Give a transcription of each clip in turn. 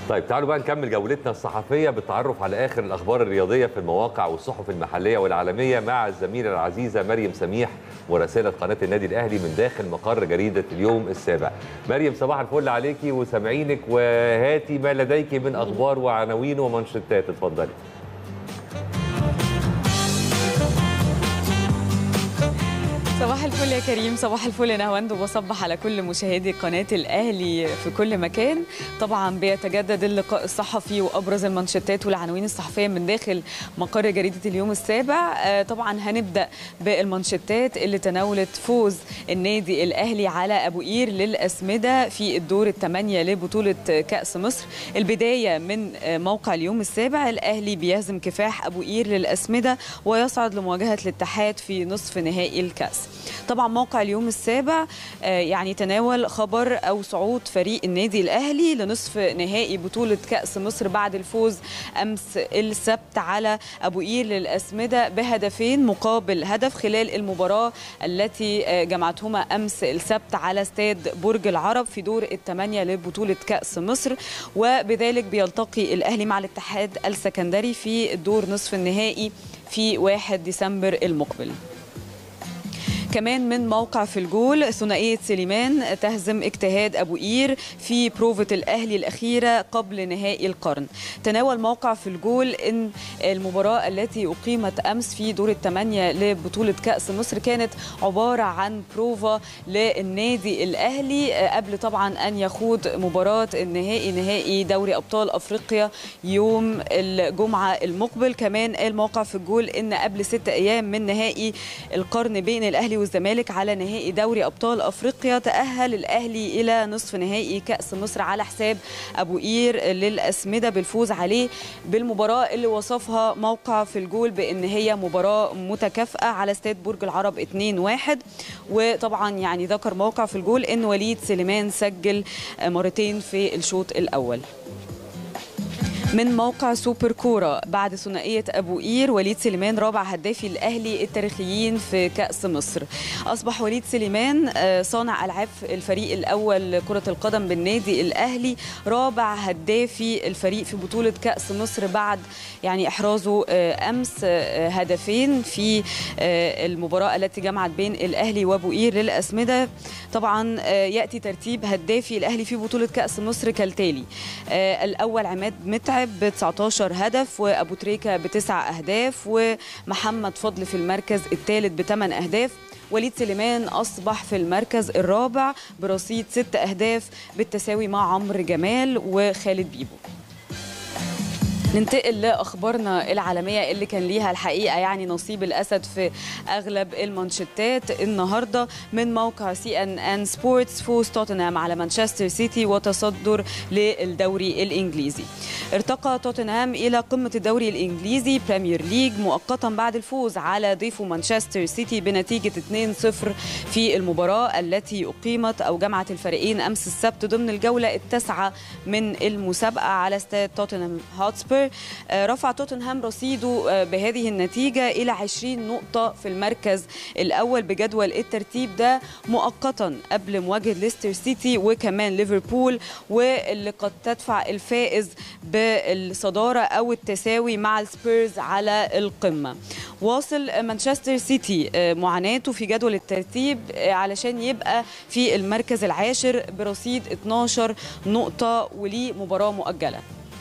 طيب تعالوا بقى نكمل جولتنا الصحفيه بالتعرف على اخر الاخبار الرياضيه في المواقع والصحف المحليه والعالميه مع الزميله العزيزه مريم سميح مراسله قناه النادي الاهلي من داخل مقر جريده اليوم السابع. مريم صباح الفل عليكي وسامعينك وهاتي ما لديك من اخبار وعناوين ومنشطات اتفضلي. صباح الفل يا كريم صباح الفل يا نهواند وبصبح على كل مشاهدي قناة الأهلي في كل مكان طبعا بيتجدد اللقاء الصحفي وأبرز المانشيتات والعناوين الصحفية من داخل مقر جريدة اليوم السابع آه، طبعا هنبدأ بالمانشيتات اللي تناولت فوز النادي الأهلي على أبو قير للأسمدة في الدور الثمانية لبطولة كأس مصر البداية من آه، موقع اليوم السابع الأهلي بيهزم كفاح أبو قير للأسمدة ويصعد لمواجهة الاتحاد في نصف نهائي الكأس طبعا موقع اليوم السابع آه، يعني تناول خبر او صعود فريق النادي الاهلي لنصف نهائي بطوله كاس مصر بعد الفوز امس السبت على ابو قير للاسمده بهدفين مقابل هدف خلال المباراه التي آه، جمعتهما امس السبت على استاد برج العرب في دور الثمانيه لبطوله كاس مصر وبذلك بيلتقي الاهلي مع الاتحاد السكندري في الدور نصف النهائي في 1 ديسمبر المقبل كمان من موقع في الجول ثنائية سليمان تهزم اجتهاد أبو قير في بروفة الأهلي الأخيرة قبل نهائي القرن تناول موقع في الجول أن المباراة التي أقيمت أمس في دور الثمانية لبطولة كأس مصر كانت عبارة عن بروفا للنادي الأهلي قبل طبعا أن يخوض مباراة النهائي نهائي دوري أبطال أفريقيا يوم الجمعة المقبل كمان قال موقع في الجول أن قبل ست أيام من نهائي القرن بين الأهلي والزمالك على نهائي دوري ابطال افريقيا تاهل الاهلي الى نصف نهائي كاس مصر على حساب ابو قير للاسمده بالفوز عليه بالمباراه اللي وصفها موقع في الجول بان هي مباراه متكافئه على استاد برج العرب 2-1 وطبعا يعني ذكر موقع في الجول ان وليد سليمان سجل مرتين في الشوط الاول من موقع سوبر كورة بعد ثنائية أبو قير وليد سليمان رابع هدافي الأهلي التاريخيين في كأس مصر أصبح وليد سليمان آه، صانع ألعاب الفريق الأول كرة القدم بالنادي الأهلي رابع هدافي الفريق في بطولة كأس مصر بعد يعني إحرازه آه، أمس آه، هدفين في آه، المباراة التي جمعت بين الأهلي وأبو قير للأسمدة طبعا آه، يأتي ترتيب هدافي الأهلي في بطولة كأس مصر كالتالي آه، الأول عماد متعب ب 19 هدف وأبو تريكة بتسع أهداف ومحمد فضل في المركز الثالث بثمان أهداف وليد سليمان أصبح في المركز الرابع برصيد ست أهداف بالتساوي مع عمرو جمال وخالد بيبو ننتقل لاخبارنا العالميه اللي كان ليها الحقيقه يعني نصيب الاسد في اغلب المانشيتات النهارده من موقع سي ان ان سبورتس فوز توتنهام على مانشستر سيتي وتصدر للدوري الانجليزي. ارتقى توتنهام الى قمه الدوري الانجليزي بريمير ليج مؤقتا بعد الفوز على ضيفه مانشستر سيتي بنتيجه 2-0 في المباراه التي اقيمت او جمعت الفريقين امس السبت ضمن الجوله التاسعه من المسابقه على استاد توتنهام هوتسبير آه، رفع توتنهام رصيده آه، بهذه النتيجة إلى 20 نقطة في المركز الأول بجدول الترتيب ده مؤقتا قبل مواجهة ليستر سيتي وكمان ليفربول واللي قد تدفع الفائز بالصدارة أو التساوي مع السبيرز على القمة واصل مانشستر سيتي آه، معاناته في جدول الترتيب آه، علشان يبقى في المركز العاشر برصيد 12 نقطة وليه مباراة مؤجلة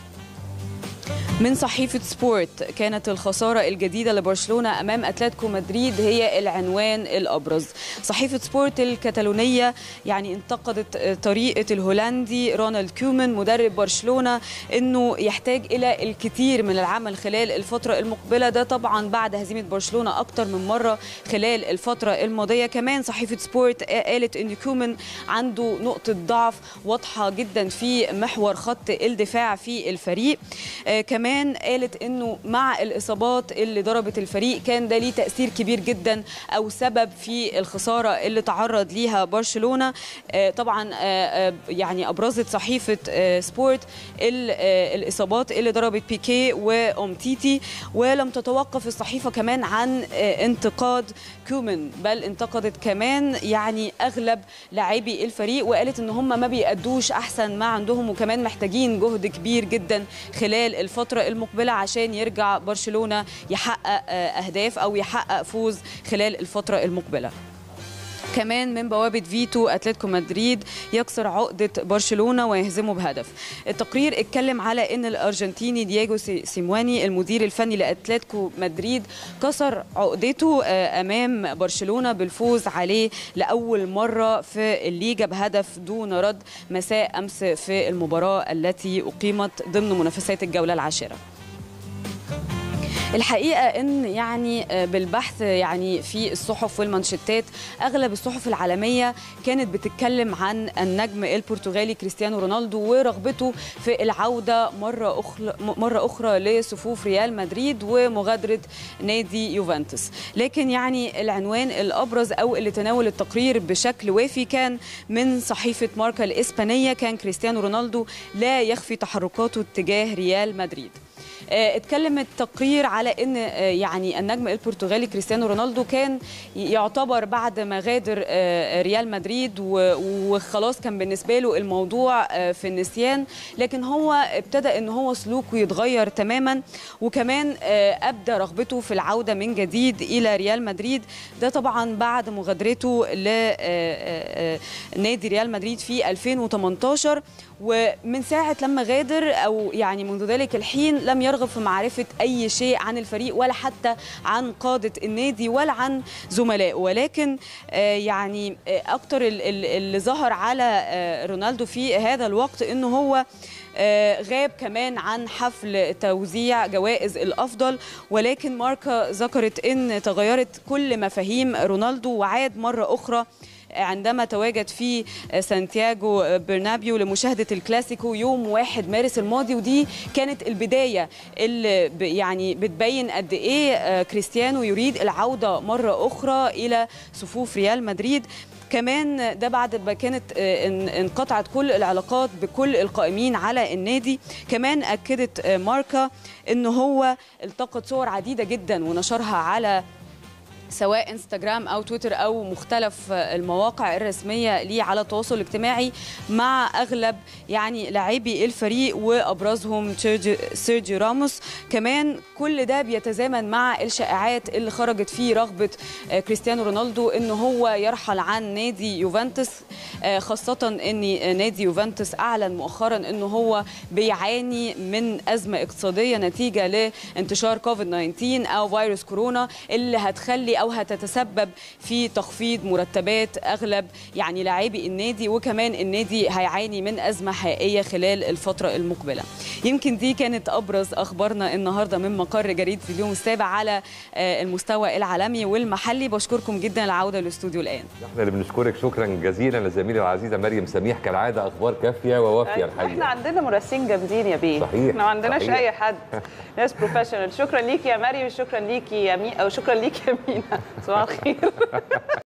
من صحيفة سبورت كانت الخسارة الجديدة لبرشلونة أمام أتلتيكو مدريد هي العنوان الأبرز صحيفة سبورت الكتالونية يعني انتقدت طريقة الهولندي رونالد كومان مدرب برشلونة أنه يحتاج إلى الكثير من العمل خلال الفترة المقبلة ده طبعا بعد هزيمة برشلونة أكتر من مرة خلال الفترة الماضية كمان صحيفة سبورت قالت أن كومان عنده نقطة ضعف واضحة جدا في محور خط الدفاع في الفريق آه كمان كمان قالت انه مع الاصابات اللي ضربت الفريق كان ده ليه تاثير كبير جدا او سبب في الخساره اللي تعرض ليها برشلونه آه، طبعا آه، آه، يعني ابرزت صحيفه آه، سبورت ال- آه، الاصابات اللي ضربت بيكي وامتيتي ولم تتوقف الصحيفه كمان عن آه، انتقاد كومن بل انتقدت كمان يعني اغلب لاعبي الفريق وقالت ان هم ما بيأدوش احسن ما عندهم وكمان محتاجين جهد كبير جدا خلال الفتره المقبله عشان يرجع برشلونه يحقق آه، اهداف او يحقق فوز خلال الفتره المقبله كمان من بوابة فيتو أتلتيكو مدريد يكسر عقدة برشلونة ويهزمه بهدف التقرير اتكلم على أن الأرجنتيني دييجو سي- سيمواني المدير الفني لأتلتيكو مدريد كسر عقدته آه، أمام برشلونة بالفوز عليه لأول مرة في الليجا بهدف دون رد مساء أمس في المباراة التي أقيمت ضمن منافسات الجولة العاشرة الحقيقه ان يعني آه، بالبحث يعني في الصحف والمانشيتات اغلب الصحف العالميه كانت بتتكلم عن النجم البرتغالي كريستيانو رونالدو ورغبته في العوده مره اخرى مره اخرى لصفوف ريال مدريد ومغادره نادي يوفنتوس لكن يعني العنوان الابرز او اللي تناول التقرير بشكل وافي كان من صحيفه ماركا الاسبانيه كان كريستيانو رونالدو لا يخفي تحركاته تجاه ريال مدريد آه، اتكلم التقرير على ان آه، يعني النجم البرتغالي كريستيانو رونالدو كان يعتبر بعد ما غادر آه، ريال مدريد و- وخلاص كان بالنسبه له الموضوع آه، في النسيان لكن هو ابتدى ان هو سلوكه يتغير تماما وكمان آه، ابدى رغبته في العوده من جديد الى ريال مدريد ده طبعا بعد مغادرته لنادي ريال مدريد في 2018 ومن ساعة لما غادر أو يعني منذ ذلك الحين لم يرغب في معرفة أي شيء عن الفريق ولا حتى عن قادة النادي ولا عن زملائه ولكن آه، يعني آه، أكتر ال- ال- اللي ظهر على آه، رونالدو في هذا الوقت أنه هو آه، غاب كمان عن حفل توزيع جوائز الافضل ولكن ماركا ذكرت ان تغيرت كل مفاهيم رونالدو وعاد مره اخرى عندما تواجد في سانتياغو برنابيو لمشاهدة الكلاسيكو يوم 1 مارس الماضي ودي كانت البداية اللي ب- يعني بتبين قد إيه آه، كريستيانو يريد العودة مرة أخرى إلى صفوف ريال مدريد كمان ده بعد ما كانت آه، ان- انقطعت كل العلاقات بكل القائمين على النادي كمان اكدت آه، ماركا ان هو التقط صور عديده جدا ونشرها على سواء انستغرام او تويتر او مختلف المواقع الرسميه ليه على التواصل الاجتماعي مع اغلب يعني لاعبي الفريق وابرزهم سيرجي, سيرجي راموس كمان كل ده بيتزامن مع الشائعات اللي خرجت في رغبه آه، كريستيانو رونالدو ان هو يرحل عن نادي يوفنتوس آه، خاصه ان نادي يوفنتوس اعلن مؤخرا ان هو بيعاني من ازمه اقتصاديه نتيجه لانتشار كوفيد 19 او فيروس كورونا اللي هتخلي او هتتسبب في تخفيض مرتبات اغلب يعني لاعبي النادي وكمان النادي هيعاني من ازمه حقيقيه خلال الفتره المقبله يمكن دي كانت ابرز اخبارنا النهارده من مقر جريده اليوم السابع على آه، المستوى العالمي والمحلي بشكركم جدا العوده للاستوديو الان احنا اللي بنشكرك شكرا جزيلا لزميلي العزيزه مريم سميح كالعاده اخبار كافيه ووافيه احنا الحقيقه عندنا مراسلين جامدين يا بيه صحيح، احنا ما عندناش صحيح. اي حد ناس بروفيشنال شكرا ليك يا مريم شكرا ليك يا مي او شكرا ليك يا مينا صباح الخير